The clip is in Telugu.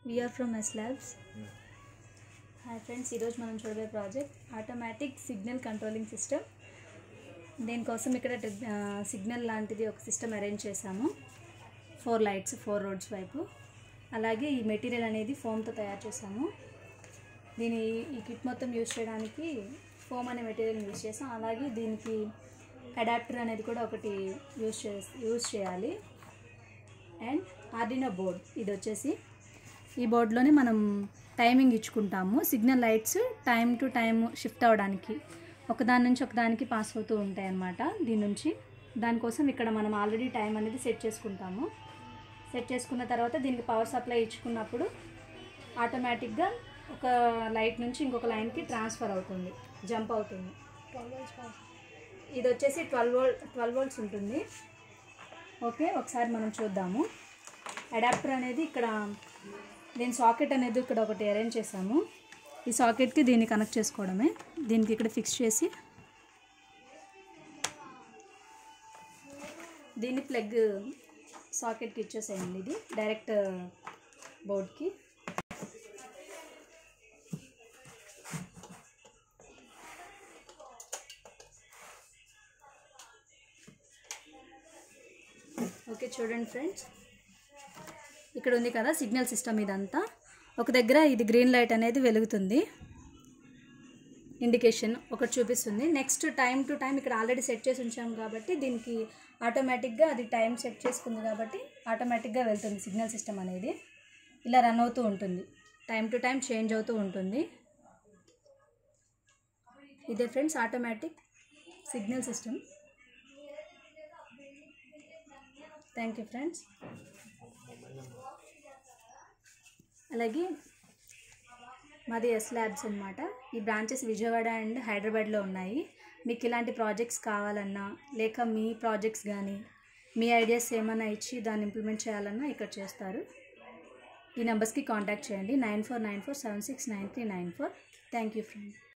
we are from S labs hi friends ఈరోజు మనం చూడబోయే project automatic signal controlling system దీనికోసం ఇక్కడ సిగ్నల్ లాంటిది ఒక సిస్టమ్ అరేంజ్ చేశాము ఫోర్ లైట్స్ ఫోర్ రోడ్స్ వైపు అలాగే ఈ మెటీరియల్ అనేది ఫోమ్తో తయారు చేసాము దీని ఈ కిట్ మొత్తం యూజ్ చేయడానికి ఫోమ్ అనే మెటీరియల్ యూజ్ చేసాం అలాగే దీనికి అడాప్టర్ అనేది కూడా ఒకటి యూజ్ చే యూజ్ చేయాలి అండ్ ఆర్డినో బోర్డ్ ఇది వచ్చేసి ఈ బోర్డులోనే మనం టైమింగ్ ఇచ్చుకుంటాము signal lights time to time shift అవ్వడానికి ఒకదాని నుంచి ఒకదానికి పాస్ అవుతూ ఉంటాయి అన్నమాట దీని నుంచి దానికోసం ఇక్కడ మనం ఆల్రెడీ టైం అనేది సెట్ చేసుకుంటాము సెట్ చేసుకున్న తర్వాత దీనికి పవర్ సప్లై ఇచ్చుకున్నప్పుడు ఆటోమేటిక్గా ఒక లైట్ నుంచి ఇంకొక లైన్కి ట్రాన్స్ఫర్ అవుతుంది జంప్ అవుతుంది ఇది వచ్చేసి ట్వెల్వ్ వోల్ట్ ట్వెల్వ్ వోల్ట్స్ ఉంటుంది ఓకే ఒకసారి మనం చూద్దాము అడాప్టర్ అనేది ఇక్కడ దీని సాకెట్ అనేది ఇక్కడ ఒకటి అరేంజ్ చేసాము ఈ సాకెట్కి దీన్ని కనెక్ట్ చేసుకోవడమే దీనికి ఇక్కడ ఫిక్స్ చేసి దీన్ని ప్లగ్ సాకెట్కి ఇచ్చేసేయండి ఇది డైరెక్ట్ బోర్డ్కి ఓకే చూడండి ఫ్రెండ్స్ ఇక్కడ ఉంది కదా సిగ్నల్ సిస్టమ్ ఇదంతా ఒక దగ్గర ఇది గ్రీన్ లైట్ అనేది వెలుగుతుంది ఇండికేషన్ ఒకటి చూపిస్తుంది నెక్స్ట్ టైం టు టైం ఇక్కడ ఆల్రెడీ సెట్ చేసి ఉంచాం కాబట్టి దీనికి ఆటోమేటిక్గా అది టైం సెట్ చేసుకుంది కాబట్టి ఆటోమేటిక్గా వెళ్తుంది సిగ్నల్ సిస్టమ్ అనేది ఇలా రన్ అవుతూ ఉంటుంది టైం టు టైం చేంజ్ అవుతూ ఉంటుంది ఇదే friends automatic signal system thank you friends అలాగే మాది ఎస్ ల్యాబ్స్ అనమాట ఈ బ్రాంచెస్ విజయవాడ అండ్ హైదరాబాద్లో ఉన్నాయి మీకు ఇలాంటి ప్రాజెక్ట్స్ కావాలన్నా లేక మీ ప్రాజెక్ట్స్ కానీ మీ ఐడియాస్ ఏమైనా ఇచ్చి దాన్ని ఇంప్లిమెంట్ చేయాలన్నా ఇక్కడ చేస్తారు ఈ నెంబర్స్కి కాంటాక్ట్ చేయండి nine four nine four seven six nine three nine four thank you friend